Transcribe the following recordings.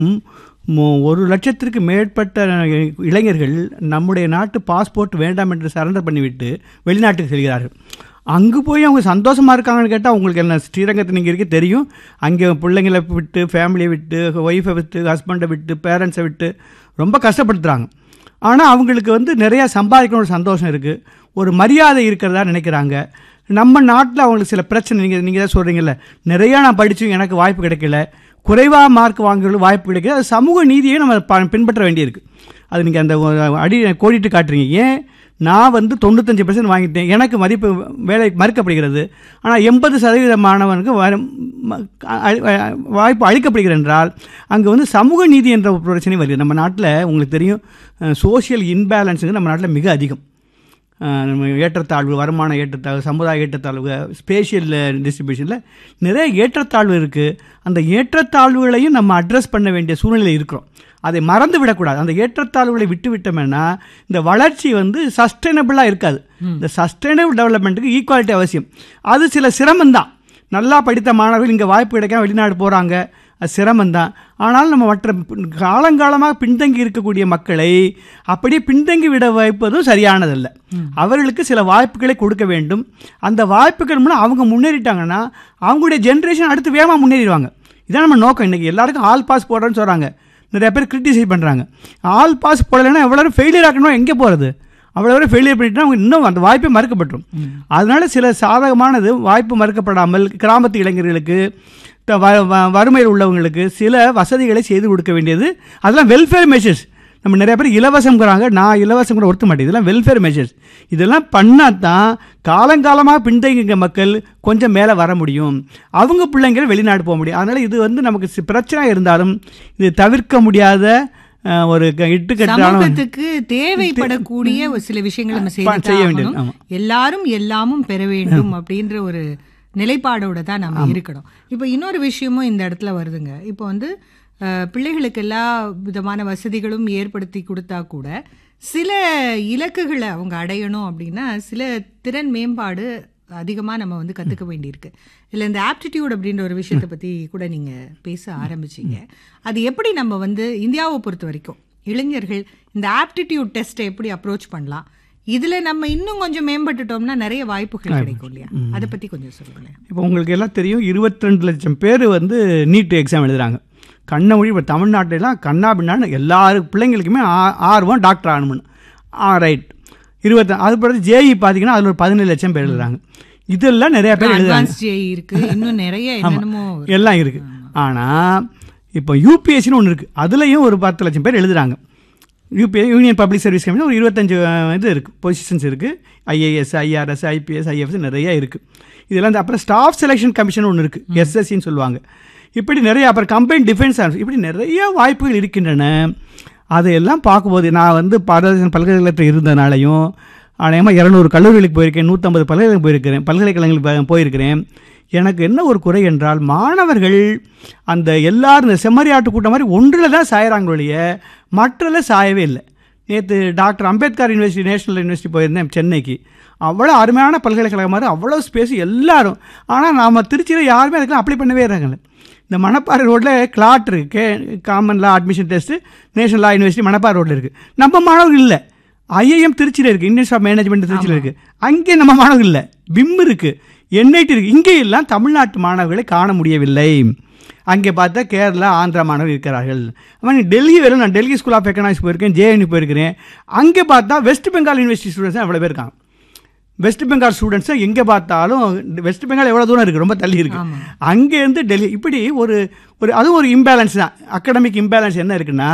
ம், மு- ஒரு லட்சத்திற்கு மேற்பட்ட இளைஞர்கள் நம்முடைய நாட்டு பாஸ்போர்ட் வேண்டாம் என்று சரண்டர் பண்ணிவிட்டு வெளிநாட்டுக்கு செல்கிறார்கள் அங்கே போய் அவங்க சந்தோஷமாக இருக்காங்கன்னு கேட்டால் உங்களுக்கு என்ன ஸ்ரீரங்கத்தில் நீங்கள் இருக்க தெரியும் அங்கே பிள்ளைங்களை விட்டு ஃபேமிலியை விட்டு ஒய்ஃபை விட்டு ஹஸ்பண்டை விட்டு பேரண்ட்ஸை விட்டு ரொம்ப கஷ்டப்படுத்துகிறாங்க ஆனால் அவங்களுக்கு வந்து நிறையா சம்பாதிக்கணும் ஒரு சந்தோஷம் இருக்குது ஒரு மரியாதை இருக்கிறதா நினைக்கிறாங்க நம்ம நாட்டில் அவங்களுக்கு சில பிரச்சனை நீங்கள் நீங்கள் தான் சொல்கிறீங்கல்ல நிறையா நான் படித்து எனக்கு வாய்ப்பு கிடைக்கல குறைவாக மார்க் வாங்குறது வாய்ப்பு கிடைக்கல அது சமூக நீதியை நம்ம ப- பின்பற்ற வேண்டியிருக்கு அது நீங்கள் அந்த ஒரு அடி கோடிட்டு காட்டுறீங்க ஏன் நான் வந்து தொண்ணூத்தஞ்சு பர்சன்ட் வாங்கிட்டேன் எனக்கு மதிப்பு வேலை மறுக்கப்படுகிறது ஆனால் எண்பது சதவீத மாணவனுக்கு வர- ம- அ- அ- வாய்ப்பு அளிக்கப்படுகிறது என்றால் அங்கே வந்து சமூக நீதி என்ற ஒரு பிரச்சனை வருது நம்ம நாட்டில் உங்களுக்கு தெரியும் சோஷியல் இன்பேலன்ஸுங்க நம்ம நாட்டில் மிக அதிகம் அஹ் நம்ம ஏற்றத்தாழ்வு வருமான ஏற்றத்தாழ்வு சமுதாய ஏற்றத்தாழ்வு ஸ்பேஷியல் டிஸ்ட்ரிபியூஷனில் நிறைய ஏற்றத்தாழ்வு இருக்குது அந்த ஏற்றத்தாழ்வுகளையும் நம்ம அட்ரஸ் பண்ண வேண்டிய சூழ்நிலை இருக்கிறோம் அதை மறந்து விடக்கூடாது அந்த ஏற்றத்தாழ்வுகளை விட்டு விட்டோம்னா இந்த வளர்ச்சி வந்து சஸ்டைனபிளாக இருக்காது இந்த சஸ்டைனபிள் டெவலப்மெண்ட்டுக்கு ஈக்குவாலிட்டி அவசியம் அது சில சிரமம்தான் நல்லா படித்த மாணவர்கள் இங்கே வாய்ப்பு கிடைக்காம வெளிநாடு போகிறாங்க அது சிரமம்தான் ஆனால் நம்ம மற்ற பி- காலங்காலமாக பின்தங்கி இருக்கக்கூடிய மக்களை அப்படியே பின்தங்கி விட வைப்பதும் சரியானதல்ல அவர்களுக்கு சில வாய்ப்புகளை கொடுக்க வேண்டும் அந்த வாய்ப்புகள் மூலம் அவங்க முன்னேறிட்டாங்கன்னா அவங்களுடைய ஜென்ரேஷன் அடுத்து வேகமாக முன்னேறிடுவாங்க இதான் நம்ம நோக்கம் இன்றைக்கி எல்லாருக்கும் ஆல் பாஸ் போடுறேன்னு சொல்கிறாங்க நிறைய பேர் கிரிட்டிசைஸ் பண்ணுறாங்க ஆல் பாஸ் போடலைன்னா எவ்வளோ ஃபெயிலியர் ஆக்கணும் எங்கே போகிறது அவ்வளோ வரை ஃபெயிலியர் பண்ணிட்டா அவங்க இன்னும் அந்த வாய்ப்பே மறுக்கப்பட்டுரும் அதனால சில சாதகமானது வாய்ப்பு மறுக்கப்படாமல் கிராமத்து இளைஞர்களுக்கு த- வ- வ- வறுமையில் உள்ளவங்களுக்கு சில வசதிகளை செய்து கொடுக்க வேண்டியது அதெல்லாம் வெல்ஃபேர் மெஷர்ஸ் நம்ம நிறைய பேர் இலவசம்ங்கிறாங்க நான் இலவசம் கூட ஒருத்த மாட்டேன் இதெல்லாம் வெல்ஃபேர் மெஷர்ஸ் இதெல்லாம் பண்ணால் தான் காலங்காலமாக பின்தங்கிய மக்கள் கொஞ்சம் மேலே வர முடியும் அவங்க பிள்ளைங்கள் வெளிநாடு போக முடியும் அதனால் இது வந்து நமக்கு சி- பிரச்சனை இருந்தாலும் இது தவிர்க்க முடியாத அஹ், ஒரு க- இட்டுக்கட்டான சமூகத்துக்கு தேவைப்படக்கூடிய ஒரு சில விஷயங்களை நம்ம செய்ய செய்து வேண்டியது, ஆகணும். ஆமா. எல்லாரும் எல்லாமும் பெற வேண்டும் அப்படின்ற ஒரு நிலைப்பாடோட தான் நம்ம இருக்கணும் இப்போ இன்னொரு விஷயமும் இந்த இடத்துல வருதுங்க இப்போ வந்து அஹ், பிள்ளைகளுக்கு எல்லா விதமான வசதிகளும் ஏற்படுத்தி கொடுத்தா கூட சில இலக்குகளை அவங்க அடையணும் அப்படின்னா சில திறன் மேம்பாடு அதிகமாக நம்ம வந்து கற்றுக்க வேண்டியிருக்கு இல்லை இந்த ஆப்டிடியூட் அப்படின்ற ஒரு விஷயத்தை பற்றி கூட நீங்கள் பேச ஆரம்பிச்சீங்க அது எப்படி நம்ம வந்து இந்தியாவை பொறுத்த வரைக்கும் இளைஞர்கள் இந்த ஆப்டிடியூட் டெஸ்ட்டை எப்படி அப்ரோச் பண்ணலாம் இதுல நம்ம இன்னும் கொஞ்சம் மேம்பட்டுட்டோம்னா நிறைய வாய்ப்புகள் கிடைக்கும் இல்லையா அதை பத்தி கொஞ்சம் சொல்லுங்களேன் இப்போ உங்களுக்கு எல்லாம் தெரியும் 22 லட்சம் பேர் வந்து நீட் எக்ஸாம் எழுதுறாங்க கண்ணை மொழி இப்போ தமிழ்நாட்டிலாம் கண்ணா பின்னான்னு எல்லாரு பிள்ளைங்களுக்குமே ஆ- ஆர்வம் டாக்டர் ஆகணும்னு ஆ ரைட் இருபத்தி அது பிறகு ஜேஇ பார்த்தீங்கன்னா அதில் ஒரு பதினேழு லட்சம் பேர் எழுதுறாங்க இதெல்லாம் நிறைய பேர் எழுதுறாங்க அட்வான்ஸ் ஜே இருக்கு இன்னும் நிறைய என்னென்னமோ எல்லாம் இருக்குது ஆனால் இப்போ யூபிஎஸ்சின்னு ஒன்று இருக்குது அதுலேயும் ஒரு பத்து லட்சம் பேர் எழுதுறாங்க UPS union public service commission ஒரு இருபத்தஞ்சு அஹ், இது இருக்குது பொசிஷன்ஸ் இருக்குது ஐஏஎஸ் ஐஆர்எஸ் ஐபிஎஸ் ஐஎஃப்எஸ் நிறைய இருக்குது இதெல்லாம் இந்த அப்புறம் ஸ்டாஃப் செலெக்ஷன் கமிஷன் ஒன்று இருக்குது எஸ்எஸ்சின்னு சொல்லுவாங்க இப்படி நிறைய அப்புறம் கம்பைன் டிஃபென்ஸ் ஆர்ம்ஸ் இப்படி நிறைய வாய்ப்புகள் இருக்கின்றன அதையெல்லாம் பார்க்கும்போது நான் வந்து பாரதேசன் பல்கலைக்கழகத்தில் இருந்தனாலையும் அநேகமாக இரநூறு கல்லூரிகளுக்கு போயிருக்கேன் நூற்றம்பது பல்கலைக்கழகம் போயிருக்கிறேன் பல்கலைக்கழகங்களுக்கு ப- போயிருக்கிறேன் எனக்கு என்ன ஒரு குறை என்றால் மாணவர்கள் அந்த எல்லாரும் இந்த செம்மறியாட்டு கூட்டம் மாதிரி ஒன்றில் தான் சாயறாங்க ஒழிய மற்றதில் சாயவே இல்லை நேற்று doctor Ambedkar university national university போயிருந்தேன் சென்னைக்கு அவ்வளோ அருமையான பல்கலைக்கழகம் மாதிரி அவ்வளோ ஸ்பேஸ் எல்லாரும் ஆனால் நாம் திருச்சியில் யாருமே அதுக்கெல்லாம் அப்ளை பண்ணவே இருக்காங்கல்ல இந்த மணப்பாறை ரோட்டில் கிளாட் இருக்கு கே common law admission test national law university Manapparai ரோட்டில் இருக்குது நம்ம மாணவர்கள் இல்லை ஐஐஎம் திருச்சியில் இருக்குது இந்தியன் ஆஃப் மேனேஜ்மெண்ட் திருச்சியில் இருக்குது அங்கே நம்ம மாணவர்கள் இல்லை விம் இருக்குது என்ஐடி இருக்குது இங்கே எல்லாம் தமிழ்நாட்டு மாணவர்களை காண முடியவில்லை அங்கே பார்த்தா கேரளா ஆந்திரா மாணவர்கள் இருக்கிறார்கள் அவன் டெல்லி வரை நான் டெல்லி ஸ்கூல் ஆஃப் எக்கனாமிக்ஸ் போயிருக்கேன் ஜேஎன்யூ போயிருக்கிறேன் அங்கே பார்த்தா வெஸ்ட் பெங்கால் யூனிவர்சிட்டி ஸ்டூடெண்ட்ஸ் அவ்வளோ பேர் இருக்காங்க வெஸ்ட் பெங்கால் ஸ்டூடெண்ட்ஸை எங்கே பார்த்தாலும் வெஸ்ட் பெங்கால் எவ்வளோ தூரம் இருக்குது ரொம்ப தள்ளி இருக்குது அங்கேருந்து டெல்லி இப்படி ஒரு ஒரு அதுவும் ஒரு இம்பேலன்ஸ் தான் அகடமிக் இம்பேலன்ஸ் என்ன இருக்குன்னா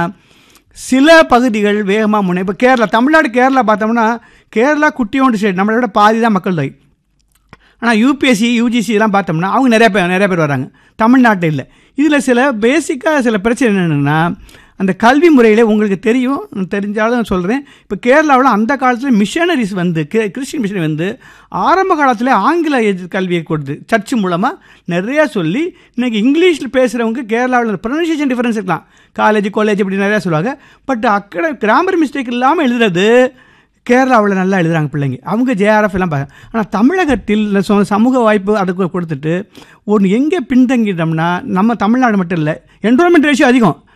சில பகுதிகள் வேகமாக முன்னே இப்போ கேரளா தமிழ்நாடு கேரளா பார்த்தோம்னா கேரளா குட்டியோண்டு ஸ்டேட் நம்மளை விட பாதி தான் மக்கள் தொகை ஆனால் யூபிஎஸ்சி யூஜிசி இதெல்லாம் பார்த்தோம்னா அவங்க நிறைய பேர் நிறைய பேர் வராங்க தமிழ்நாட்டில் இல்லை இதில் சில பேசிக்காக சில பிரச்சனை என்னென்னா அந்த கல்வி முறையில் உங்களுக்கு தெரியும் தெரிஞ்சாலும் சொல்கிறேன் இப்போ கேரளாவில் அந்த காலத்தில் மிஷனரிஸ் வந்து கி- கிறிஸ்டின் மிஷனரி வந்து ஆரம்ப காலத்தில் ஆங்கில எஜு- கல்வியை கொடுத்து சர்ச் மூலமாக நிறையா சொல்லி இன்னைக்கு இங்கிலீஷில் பேசுகிறவங்க கேரளாவில் ப்ரொனன்சியேஷன் டிஃபரன்ஸ் இருக்கலாம் காலேஜ் காலேஜ் இப்படி நிறையா சொல்லுவாங்க பட் அக்கட கிராமர் மிஸ்டேக் இல்லாமல் எழுதுறது கேரளாவில் நல்லா எழுதுறாங்க பிள்ளைங்க அவங்க ஜேஆர்எஃப் எல்லாம் பார்க்க ஆனால் தமிழகத்தில் இந்த சொ- சமூக வாய்ப்பு அதுக்கு கொடுத்துட்டு ஒன்று எங்கே பின்தங்கிட்டோம்னா நம்ம தமிழ்நாடு மட்டும் இல்லை என்ரோல்மெண்ட் ரேஷியோ அதிகம்